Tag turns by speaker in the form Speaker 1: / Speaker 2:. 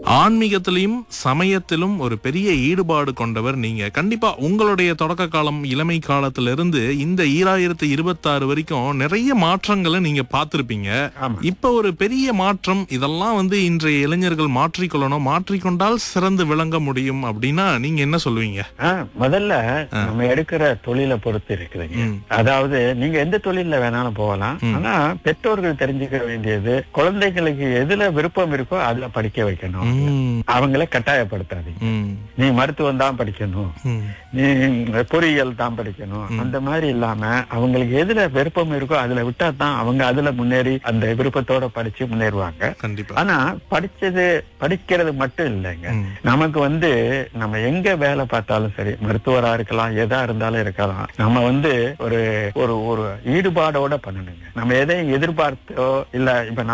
Speaker 1: ஆன்மீகத்திலும் சமயத்திலும் ஒரு பெரிய ஈடுபாடு கொண்டவர் நீங்க கண்டிப்பா உங்களுடைய தொடக்க காலம் இளமை காலத்திலிருந்து இந்த ஈராயிரத்தி இருபத்தாறு வரைக்கும் நிறைய மாற்றங்களை நீங்க பார்த்திருப்பீங்க
Speaker 2: ஆமா.
Speaker 1: இப்ப ஒரு பெரிய மாற்றம் இதெல்லாம் வந்து இன்றைய இளைஞர்கள் மாற்றிக்கொள்ளணும் மாற்றிக்கொண்டால் சிறந்து விளங்க முடியும் அப்படின்னா நீங்க என்ன சொல்லுவீங்க
Speaker 2: ஆ, முதல்ல நம்ம எடுக்கிற தொழிலை பொறுத்து இருக்குதுங்க
Speaker 1: ம்.
Speaker 2: அதாவது நீங்க எந்த தொழில்ல வேணாலும் போகலாம் ஆனா பெற்றோர்கள் தெரிஞ்சுக்க வேண்டியது குழந்தைகளுக்கு எதுல விருப்பம் இருக்கோ அதுல படிக்க வைக்கணும்
Speaker 1: ம்,
Speaker 2: அவங்கள கட்டாயப்படுத்தாதீங்க
Speaker 1: ம்,
Speaker 2: நீ மருத்துவம் தான் படிக்கணும்
Speaker 1: ம்,
Speaker 2: நீ பொறியியல் தான் படிக்கணும் அந்த மாதிரி இல்லாம அவங்களுக்கு எதுல விருப்பம் இருக்கோ அதுல விட்டா தான் அவங்க அதுல முன்னேறி அந்த விருப்பத்தோட படிச்சு முன்னேறுவாங்க
Speaker 1: கண்டிப்பா
Speaker 2: ஆனா படிச்சது படிக்கிறது மட்டும் இல்லைங்க
Speaker 1: ம்.
Speaker 2: நமக்கு வந்து நம்ம எங்க வேலை பார்த்தாலும் சரி மருத்துவரா இருக்கலாம் எதா இருந்தாலும் இருக்கலாம் நம்ம வந்து ஒரு ஒரு ஒரு ஈடுபாடோட பண்ணணுங்க நம்ம எதையும் எதிர்பார்த்தோ இல்ல இப்ப